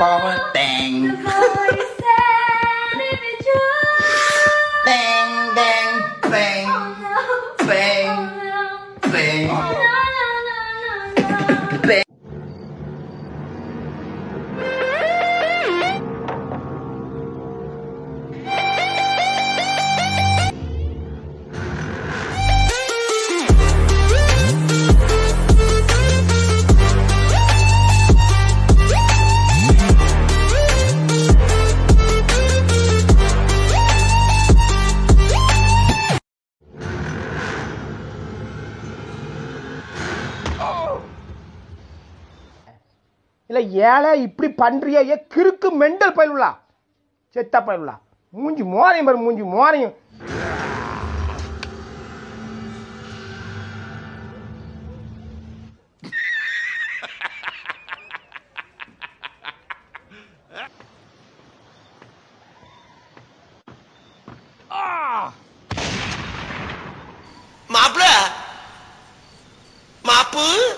power dang dang dang bang bang bang bang இல்ல ஏழை இப்படி பண்றியே ஏ கிறுக்கு மெண்டல் பயிலுலா செத்த பயிலுலா மூஞ்சி மோரையும் பாரு மூஞ்சி மோரையும் மாப்பிள மாப்பு